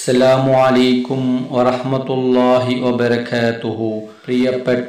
അസ്സലാമു അലൈക്കും വറഹ്മത്തുള്ളാഹി വബറകാതുഹു പ്രിയപ്പെട്ട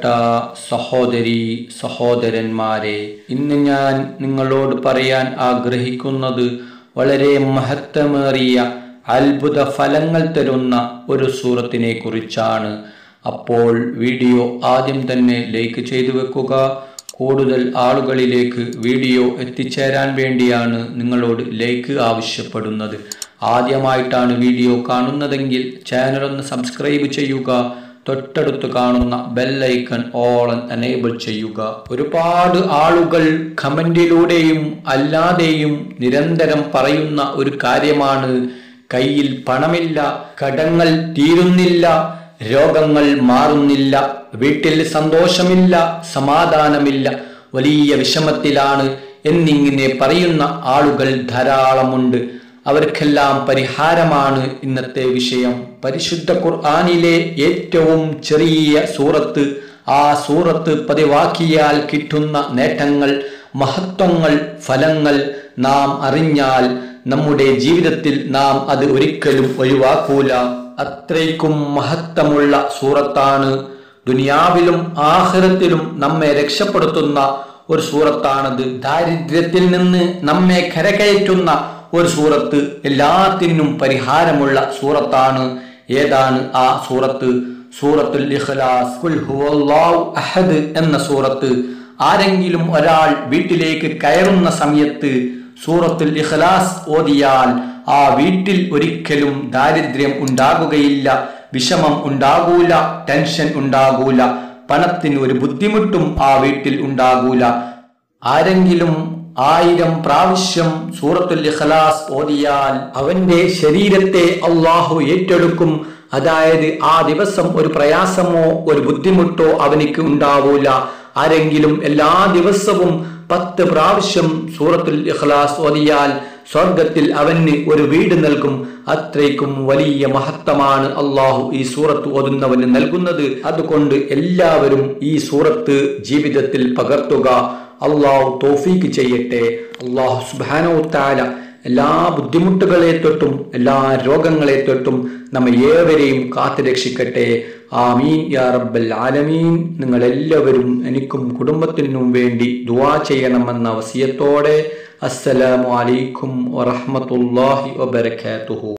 സഹോദരി സഹോദരന്മാരെ ഇന്ന് ഞാൻ നിങ്ങളോട് പറയാൻ ആഗ്രഹിക്കുന്നത് വളരെ മഹത്വമേറിയ അത്ഭുത ഫലങ്ങൾ തരുന്ന ഒരു സൂറത്തിനെ കുറിച്ചാണ് അപ്പോൾ വീഡിയോ ആദ്യം തന്നെ ലൈക്ക് ചെയ്തു വെക്കുക കൂടുതൽ ആളുകളിലേക്ക് വീഡിയോ എത്തിച്ചേരാൻ വേണ്ടിയാണ് നിങ്ങളോട് ലൈക്ക് ആവശ്യപ്പെടുന്നത് ആദ്യമായിട്ടാണ് വീഡിയോ കാണുന്നതെങ്കിൽ ചാനൽ ഒന്ന് സബ്സ്ക്രൈബ് ചെയ്യുക തൊട്ടടുത്ത് കാണുന്ന ബെല്ലൈക്കൺ ഓൾ എനേബിൾ ചെയ്യുക ഒരുപാട് ആളുകൾ കമന്റിലൂടെയും അല്ലാതെയും നിരന്തരം പറയുന്ന ഒരു കാര്യമാണ് കയ്യിൽ പണമില്ല കടങ്ങൾ തീരുന്നില്ല രോഗങ്ങൾ മാറുന്നില്ല വീട്ടിൽ സന്തോഷമില്ല സമാധാനമില്ല വലിയ വിഷമത്തിലാണ് എന്നിങ്ങനെ പറയുന്ന ആളുകൾ ധാരാളമുണ്ട് അവർക്കെല്ലാം പരിഹാരമാണ് ഇന്നത്തെ വിഷയം പരിശുദ്ധ ഖുർആാനിലെ ഏറ്റവും ചെറിയ സൂറത്ത് ആ സൂറത്ത് പതിവാക്കിയാൽ കിട്ടുന്ന നേട്ടങ്ങൾ മഹത്വങ്ങൾ ഫലങ്ങൾ നാം അറിഞ്ഞാൽ നമ്മുടെ ജീവിതത്തിൽ നാം അത് ഒരിക്കലും ഒഴിവാക്കൂല അത്രയ്ക്കും മഹത്വമുള്ള സൂറത്താണ് ദുനിയാവിലും ആഹ്റത്തിലും നമ്മെ രക്ഷപ്പെടുത്തുന്ന ഒരു സൂറത്താണത് ദാരിദ്ര്യത്തിൽ നിന്ന് നമ്മെ കരകയറ്റുന്ന ഒരു സൂറത്ത് എല്ലാത്തിനും പരിഹാരമുള്ള സൂറത്താണ് ഏതാണ് ആ സൂറത്ത് സൂറത്തുൽ ഇഖ്ലാസ് ഖുൽ ഹുവല്ലാഹു അഹദ് എന്ന സൂറത്ത് ആരെങ്കിലും ഒരാൾ വീട്ടിലേക്ക് കയറുന്ന സമയത്ത് സൂറത്തുൽ ഇഖ്ലാസ് ഓതിയാൽ ആ വീട്ടിൽ ഒരിക്കലും ദാരിദ്ര്യം ഉണ്ടാകുകയില്ല വിഷമം ഉണ്ടാകൂല ടെൻഷൻ ഉണ്ടാകൂല പണത്തിന് ഒരു ബുദ്ധിമുട്ടും ആ വീട്ടിൽ ഉണ്ടാകൂല ആരെങ്കിലും ആയിരം പ്രാവശ്യം സൂറത്തുൽ ഇഖ്ലാസ് ഓതിയാൽ അവന്റെ ശരീരത്തെ അള്ളാഹു ഏറ്റെടുക്കും അതായത് ആ ദിവസം ഒരു പ്രയാസമോ ഒരു ബുദ്ധിമുട്ടോ അവനിക്ക് ഉണ്ടാവൂല ആരെങ്കിലും എല്ലാ ദിവസവും പത്ത് പ്രാവശ്യം സൂറത്തുൽ ഇഖ്ലാസ് ഓതിയാൽ സ്വർഗത്തിൽ അവന് ഒരു വീട് നൽകും അത്രയ്ക്കും വലിയ മഹത്വമാണ് അള്ളാഹു ഈ സൂറത്ത് ഓതുന്നവന് നൽകുന്നത് അതുകൊണ്ട് എല്ലാവരും ഈ സൂറത്ത് ജീവിതത്തിൽ പകർത്തുക അള്ളാഹു തോഫീക്ക് ചെയ്യട്ടെ അള്ളാഹു സുബാനോ താല എല്ലാ ബുദ്ധിമുട്ടുകളെ തൊട്ടും എല്ലാ രോഗങ്ങളെ തൊട്ടും നമ്മെ ഏവരെയും കാത്തു രക്ഷിക്കട്ടെ ആമീൻ യാ റബ്ബൽ ആലമീൻ നിങ്ങൾ എല്ലാവരും എനിക്കും കുടുംബത്തിനും വേണ്ടി ദുവാ ചെയ്യണമെന്ന വസിയത്തോടെ അസ്സലാമു അലൈക്കും വറഹ്മത്തുള്ളാഹി വബറകാതുഹു